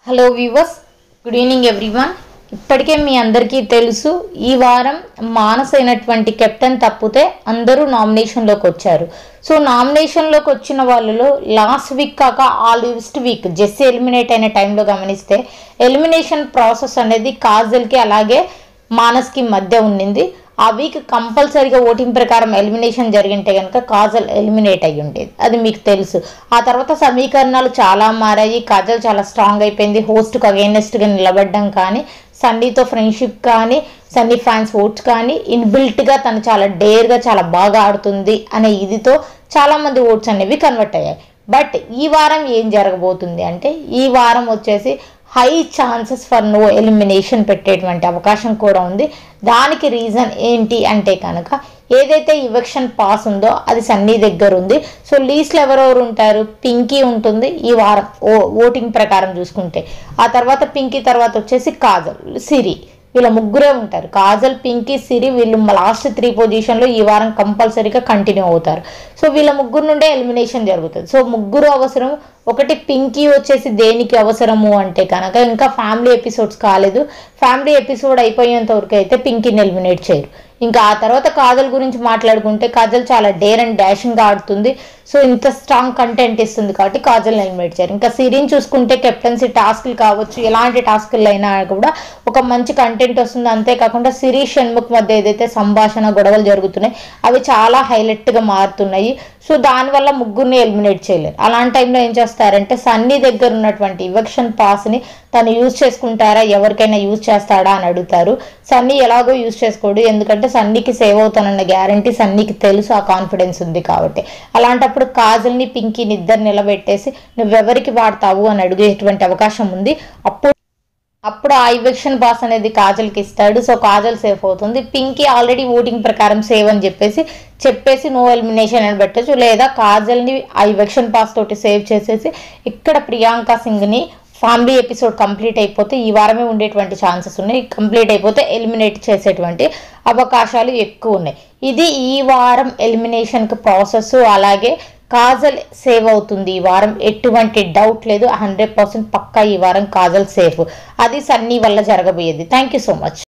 hello viewers good evening everyone ఇప్పటికే మీ అందరికీ తెలుసు ఈ వారం మానస్ అయినటువంటి కెప్టెన్ తప్పితే అందరూ నామినేషన్లోకి వచ్చారు సో నామినేషన్లోకి వచ్చిన వాళ్ళలో లాస్ట్ వీక్ కాక ఆల్స్ట్ వీక్ జెస్సీ ఎలిమినేట్ అయిన టైంలో గమనిస్తే ఎలిమినేషన్ ప్రాసెస్ అనేది కాజల్కి అలాగే మానస్కి మధ్య ఉండింది ఆ వీక్ కంపల్సరీగా ఓటింగ్ ప్రకారం ఎలిమినేషన్ జరిగింటే కనుక కాజల్ ఎలిమినేట్ అయ్యి ఉండేది అది మీకు తెలుసు ఆ తర్వాత సమీకరణాలు చాలా మారాయి కాజల్ చాలా స్ట్రాంగ్ అయిపోయింది హోస్ట్కి అగైనెస్ట్గా నిలబడడం కానీ సన్నీతో ఫ్రెండ్షిప్ కానీ సన్నీ ఫ్యాన్స్ ఓట్స్ కానీ ఇన్బిల్ట్గా తను చాలా డేర్గా చాలా బాగా ఆడుతుంది అనే ఇదితో చాలామంది ఓట్స్ అనేవి కన్వర్ట్ అయ్యాయి బట్ ఈ వారం ఏం జరగబోతుంది అంటే ఈ వారం వచ్చేసి high chances for no elimination పెట్టేటువంటి అవకాశం కూడా ఉంది దానికి రీజన్ ఏంటి అంటే కనుక ఏదైతే ఇవెక్షన్ పాస్ ఉందో అది సన్నీ దగ్గర ఉంది సో లీస్ట్లో ఎవరెవరు ఉంటారు పింకీ ఉంటుంది ఈ వారం ఓ ఓటింగ్ ప్రకారం చూసుకుంటే ఆ తర్వాత పింకీ తర్వాత వచ్చేసి కాజల్ సిరి వీళ్ళ ముగ్గురే ఉంటారు కాజల్ పింకీ సిరి వీళ్ళు లాస్ట్ త్రీ పొజిషన్లో ఈ వారం కంపల్సరీగా కంటిన్యూ అవుతారు సో వీళ్ళ ముగ్గురు నుండే ఎలిమినేషన్ జరుగుతుంది సో ముగ్గురు అవసరం ఒకటి పింకీ వచ్చేసి దేనికి అవసరము అంటే కనుక ఇంకా ఫ్యామిలీ ఎపిసోడ్స్ కాలేదు ఫ్యామిలీ ఎపిసోడ్ అయిపోయేంత వరకు అయితే పింకీని ఎలిమినేట్ చేయరు ఇంకా ఆ తర్వాత కాజల్ గురించి మాట్లాడుకుంటే కాజల్ చాలా డేర్ అండ్ డాషింగ్గా ఆడుతుంది సో ఇంత స్ట్రాంగ్ కంటెంట్ ఇస్తుంది కాబట్టి కాజల్ ఎలిమినేట్ చేయరు ఇంకా సిరీని చూసుకుంటే కెప్టెన్సీ టాస్క్లు కావచ్చు ఎలాంటి టాస్క్లు అయినా కూడా ఒక మంచి కంటెంట్ వస్తుంది అంతేకాకుండా సిరి షణ్ముఖ్ మధ్య ఏదైతే సంభాషణ గొడవలు జరుగుతున్నాయి అవి చాలా హైలైట్గా మారుతున్నాయి సో దానివల్ల ముగ్గురిని ఎలిమినేట్ చేయలేరు అలాంటి టైంలో ఏం చేస్తారంటే సన్నీ దగ్గర ఉన్నటువంటి ఇవెక్షన్ పాస్ని తను యూజ్ చేసుకుంటారా ఎవరికైనా యూజ్ చేస్తాడా అని అడుగుతారు సన్నీ ఎలాగో యూజ్ చేసుకోడు ఎందుకంటే సన్నీకి సేవ్ అవుతానన్న గ్యారంటీ సన్నీకి తెలుసు ఆ కాన్ఫిడెన్స్ ఉంది కాబట్టి అలాంటప్పుడు కాజల్ని పింకీని ఇద్దరు నిలబెట్టేసి నువ్వెవరికి వాడతావు అని అడిగేటువంటి అవకాశం ఉంది అప్పుడు అప్పుడు ఆ ఇవెక్షన్ పాస్ అనేది కాజల్కి ఇస్తాడు సో కాజల్ సేఫ్ అవుతుంది పింకీ ఆల్రెడీ ఓటింగ్ ప్రకారం సేవ్ అని చెప్పేసి చెప్పేసి నో ఎలిమినేషన్ అని పెట్టచ్చు లేదా కాజల్ని ఆ ఇవెక్షన్ పాస్ తోటి సేవ్ చేసేసి ఇక్కడ ప్రియాంక సింగ్ని ఫ్యామిలీ ఎపిసోడ్ కంప్లీట్ అయిపోతే ఈ వారమే ఉండేటువంటి ఛాన్సెస్ ఉన్నాయి కంప్లీట్ అయిపోతే ఎలిమినేట్ చేసేటువంటి అవకాశాలు ఎక్కువ ఉన్నాయి ఇది ఈ వారం ఎలిమినేషన్కి ప్రాసెస్ అలాగే కాజల్ సేవ్ అవుతుంది ఈ వారం ఎటువంటి డౌట్ లేదు హండ్రెడ్ పర్సెంట్ పక్కా ఈ వారం కాజల్ సేఫ్ అది సన్నీ వల్ల జరగబోయేది థ్యాంక్ యూ సో మచ్